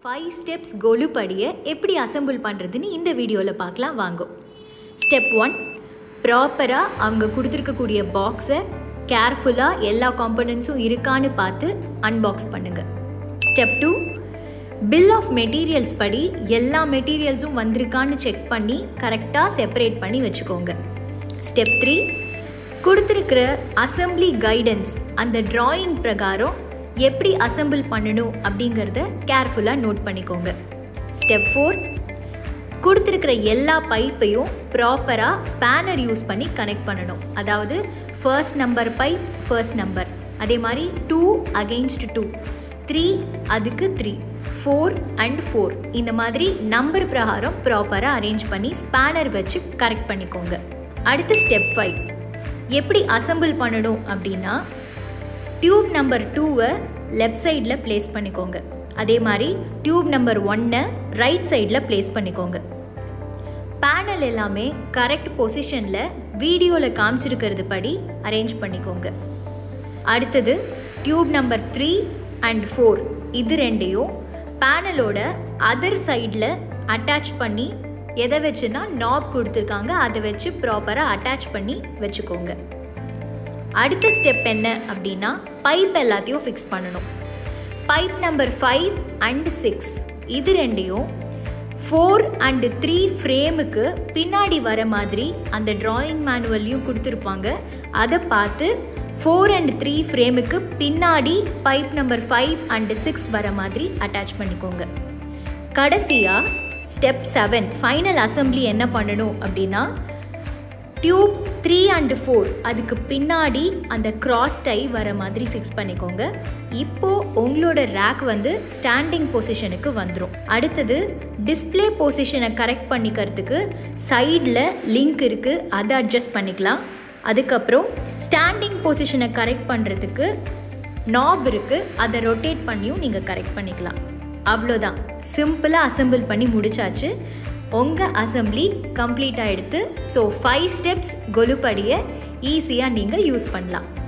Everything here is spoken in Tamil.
ஃபைவ் ஸ்டெப்ஸ் கொலு படியை எப்படி அசெம்பிள் பண்ணுறதுன்னு இந்த வீடியோவில் பார்க்கலாம் வாங்கோ ஸ்டெப் ஒன் ப்ராப்பராக அவங்க கொடுத்துருக்கக்கூடிய பாக்ஸை கேர்ஃபுல்லாக எல்லா காம்பனன்ட்ஸும் இருக்கான்னு பார்த்து அன்பாக்ஸ் பண்ணுங்கள் step two bill of materials படி எல்லா மெட்டீரியல்ஸும் வந்திருக்கான்னு செக் பண்ணி கரெக்டாக செப்பரேட் பண்ணி வச்சுக்கோங்க ஸ்டெப் த்ரீ கொடுத்துருக்கிற அசம்பிளி கைடன்ஸ் அந்த டிராயிங் பிரகாரம் எப்படி அசெம்பிள் பண்ணணும் அப்படிங்கிறத கேர்ஃபுல்லாக நோட் பண்ணிக்கோங்க ஸ்டெப் ஃபோர் கொடுத்துருக்கிற எல்லா பைப்பையும் ப்ராப்பராக ஸ்பேனர் யூஸ் பண்ணி கனெக்ட் பண்ணணும் அதாவது first number pipe first number அதே மாதிரி டூ அகெயின்ஸ்ட் டூ த்ரீ அதுக்கு த்ரீ ஃபோர் அண்ட் ஃபோர் இந்த மாதிரி நம்பர் பிரகாரம் ப்ராப்பராக அரேஞ்ச் பண்ணி ஸ்பேனர் வச்சு கரெக்ட் பண்ணிக்கோங்க அடுத்து ஸ்டெப் ஃபைவ் எப்படி அசெம்பிள் பண்ணணும் அப்படின்னா டியூப் நம்பர் டூவை லெஃப்ட் சைடில் ப்ளேஸ் பண்ணிக்கோங்க அதே மாதிரி டியூப் நம்பர் ஒன்னை ரைட் சைடில் ப்ளேஸ் பண்ணிக்கோங்க பேனல் எல்லாமே கரெக்ட் பொசிஷனில் வீடியோவில் காமிச்சிருக்கிறது படி அரேஞ்ச் பண்ணிக்கோங்க அடுத்தது tube number three and four இது ரெண்டையும் பேனலோட அதர் சைடில் அட்டாச் பண்ணி எதை வச்சுன்னா நாப் கொடுத்துருக்காங்க அதை வச்சு ப்ராப்பராக அட்டாச் பண்ணி வச்சுக்கோங்க அடுத்த ஸ்டெப் என்ன அப்படின்னா பைப் எல்லாத்தையும் ஃபிக்ஸ் பண்ணணும் pipe number five and six இது ரெண்டையும் ஃபோர் அண்டு த்ரீ ஃப்ரேமுக்கு பின்னாடி வர மாதிரி அந்த ட்ராயிங் மேனுவல்லையும் கொடுத்துருப்பாங்க அதை பார்த்து ஃபோர் அண்ட் த்ரீ ஃப்ரேமுக்கு பின்னாடி pipe number five and six வர மாதிரி அட்டாச் பண்ணிக்கோங்க கடைசியாக ஸ்டெப் செவன் ஃபைனல் அசம்பிளி என்ன பண்ணணும் அப்படின்னா டியூப் த்ரீ அண்டு ஃபோர் அதுக்கு பின்னாடி அந்த கிராஸ் டை வர மாதிரி ஃபிக்ஸ் பண்ணிக்கோங்க இப்போது உங்களோட ரேக் வந்து ஸ்டாண்டிங் பொசிஷனுக்கு வந்துடும் அடுத்தது டிஸ்பிளே பொசிஷனை கரெக்ட் பண்ணிக்கிறதுக்கு சைடில் லிங்க் இருக்குது அதை அட்ஜஸ்ட் பண்ணிக்கலாம் அதுக்கப்புறம் ஸ்டாண்டிங் பொசிஷனை கரெக்ட் பண்ணுறதுக்கு நாப் இருக்குது அதை ரொட்டேட் பண்ணியும் நீங்கள் கரெக்ட் பண்ணிக்கலாம் அவ்வளோதான் சிம்பிளாக அசெம்பிள் பண்ணி முடிச்சாச்சு உங்கள் அசம்பிளி கம்ப்ளீட் ஆகிடுது ஸோ ஃபைவ் ஸ்டெப்ஸ் கொலுப்படியை ஈஸியாக நீங்கள் யூஸ் பண்ணலாம்